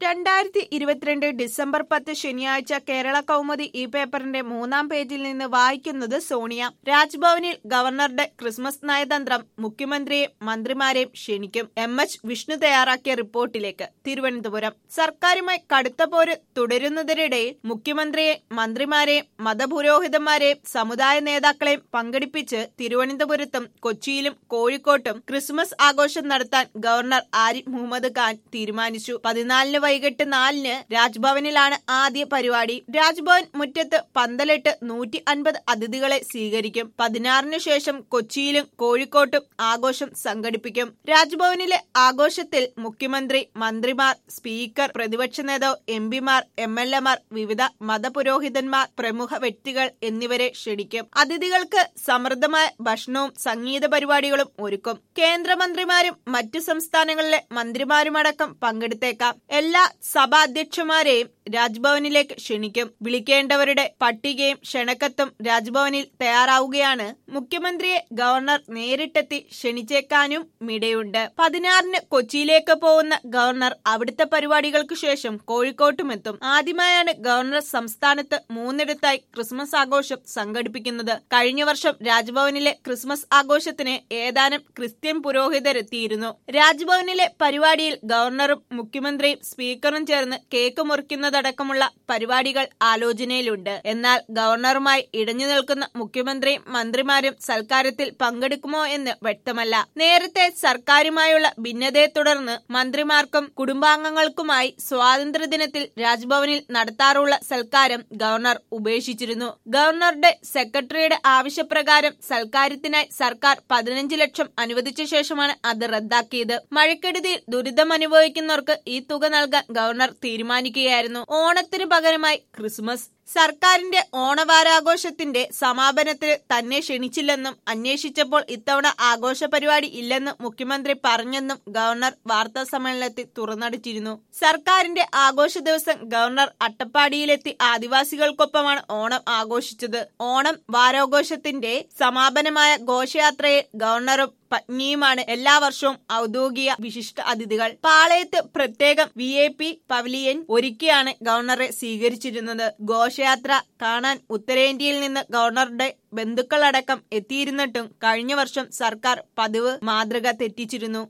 രണ്ടായിരത്തി ഇരുപത്തിരണ്ട് ഡിസംബർ പത്ത് ശനിയാഴ്ച കേരള കൗമുദി ഈ പേപ്പറിന്റെ മൂന്നാം പേജിൽ നിന്ന് വായിക്കുന്നത് സോണിയ രാജ്ഭവനിൽ ഗവർണറുടെ ക്രിസ്മസ് നയതന്ത്രം മുഖ്യമന്ത്രിയെയും മന്ത്രിമാരെയും ക്ഷണിക്കും എം എച്ച് വിഷ്ണു തയ്യാറാക്കിയ റിപ്പോർട്ടിലേക്ക് തിരുവനന്തപുരം സർക്കാരുമായി കടുത്ത പോര് തുടരുന്നതിനിടയിൽ മുഖ്യമന്ത്രിയെയും മന്ത്രിമാരെയും മതപുരോഹിതന്മാരെയും സമുദായ നേതാക്കളെയും പങ്കെടുപ്പിച്ച് തിരുവനന്തപുരത്തും കൊച്ചിയിലും കോഴിക്കോട്ടും ക്രിസ്മസ് ആഘോഷം നടത്താൻ ഗവർണർ ആരിഫ് മുഹമ്മദ് ഖാൻ തീരുമാനിച്ചു പതിനാലിന് വൈകിട്ട് നാലിന് രാജ്ഭവനിലാണ് ആദ്യ പരിപാടി രാജ്ഭവൻ മുറ്റത്ത് പന്തലിട്ട് നൂറ്റി അൻപത് അതിഥികളെ സ്വീകരിക്കും പതിനാറിന് ശേഷം കൊച്ചിയിലും കോഴിക്കോട്ടും ആഘോഷം സംഘടിപ്പിക്കും രാജ്ഭവനിലെ ആഘോഷത്തിൽ മുഖ്യമന്ത്രി മന്ത്രിമാർ സ്പീക്കർ പ്രതിപക്ഷ നേതാവ് എം പിമാർ എം എൽ എമാർ വിവിധ മതപുരോഹിതന്മാർ പ്രമുഖ വ്യക്തികൾ എന്നിവരെ ക്ഷണിക്കും അതിഥികൾക്ക് സമൃദ്ധമായ ഭക്ഷണവും സംഗീത പരിപാടികളും ഒരുക്കും കേന്ദ്രമന്ത്രിമാരും മറ്റു സംസ്ഥാനങ്ങളിലെ മന്ത്രിമാരുമടക്കം പങ്കെടുത്തേക്കാം എല്ലാ സഭാധ്യക്ഷന്മാരെയും രാജ്ഭവനിലേക്ക് ക്ഷണിക്കും വിളിക്കേണ്ടവരുടെ പട്ടികയും ക്ഷണക്കത്തും രാജ്ഭവനിൽ തയ്യാറാവുകയാണ് മുഖ്യമന്ത്രിയെ ഗവർണർ നേരിട്ടെത്തി ക്ഷണിച്ചേക്കാനും മിടയുണ്ട് പതിനാറിന് കൊച്ചിയിലേക്ക് പോകുന്ന ഗവർണർ അവിടുത്തെ പരിപാടികൾക്ക് ശേഷം കോഴിക്കോട്ടുമെത്തും ആദ്യമായാണ് ഗവർണർ സംസ്ഥാനത്ത് മൂന്നിടത്തായി ക്രിസ്മസ് ആഘോഷം സംഘടിപ്പിക്കുന്നത് കഴിഞ്ഞ വർഷം രാജ്ഭവനിലെ ക്രിസ്മസ് ആഘോഷത്തിന് ഏതാനും ക്രിസ്ത്യൻ പുരോഹിതരെത്തിയിരുന്നു രാജ്ഭവനിലെ പരിപാടിയിൽ ഗവർണറും മുഖ്യമന്ത്രിയും സ്പീക്കറും ചേർന്ന് കേക്ക് മുറിക്കുന്നതടക്കമുള്ള പരിപാടികൾ ആലോചനയിലുണ്ട് എന്നാൽ ഗവർണറുമായി ഇടഞ്ഞു നിൽക്കുന്ന മുഖ്യമന്ത്രിയും മന്ത്രിമാരും സൽക്കാരത്തിൽ പങ്കെടുക്കുമോ എന്ന് വ്യക്തമല്ല നേരത്തെ സർക്കാരുമായുള്ള ഭിന്നതയെ തുടർന്ന് മന്ത്രിമാർക്കും കുടുംബാംഗങ്ങൾക്കുമായി സ്വാതന്ത്ര്യദിനത്തിൽ രാജ്ഭവനിൽ നടത്താറുള്ള സൽക്കാരം ഗവർണർ ഉപേക്ഷിച്ചിരുന്നു ഗവർണറുടെ സെക്രട്ടറിയുടെ ആവശ്യപ്രകാരം സൽക്കാരത്തിനായി സർക്കാർ പതിനഞ്ച് ലക്ഷം അനുവദിച്ച ശേഷമാണ് അത് റദ്ദാക്കിയത് മഴക്കെടുതിയിൽ ദുരിതമനുഭവിക്കുന്നവർക്ക് ഈ തുക നൽകാൻ ഗവർണർ തീരുമാനിക്കുകയായിരുന്നു ഓണത്തിന് പകരമായി ക്രിസ്മസ് സർക്കാരിന്റെ ഓണവാരാഘോഷത്തിന്റെ സമാപനത്തിൽ തന്നെ ക്ഷണിച്ചില്ലെന്നും അന്വേഷിച്ചപ്പോൾ ഇത്തവണ ആഘോഷ പരിപാടി ഇല്ലെന്നും മുഖ്യമന്ത്രി പറഞ്ഞെന്നും ഗവർണർ വാർത്താ സമ്മേളനത്തിൽ തുറന്നടിച്ചിരുന്നു സർക്കാരിന്റെ ആഘോഷ ദിവസം ഗവർണർ അട്ടപ്പാടിയിലെത്തി ആദിവാസികൾക്കൊപ്പമാണ് ഓണം ആഘോഷിച്ചത് ഓണം വാരാഘോഷത്തിന്റെ സമാപനമായ ഘോഷയാത്രയിൽ ഗവർണറും പത്നിയുമാണ് എല്ലാ വർഷവും ഔദ്യോഗിക വിശിഷ്ട അതിഥികൾ പാളയത്ത് പ്രത്യേകം വി എ പി പവലിയൻ ഒരുക്കിയാണ് ഗവർണറെ സ്വീകരിച്ചിരുന്നത് ഘോഷയാത്ര കാണാൻ ഉത്തരേന്ത്യയിൽ നിന്ന് ഗവർണറുടെ ബന്ധുക്കളടക്കം എത്തിയിരുന്നിട്ടും കഴിഞ്ഞ വർഷം സർക്കാർ പതിവ് മാതൃക തെറ്റിച്ചിരുന്നു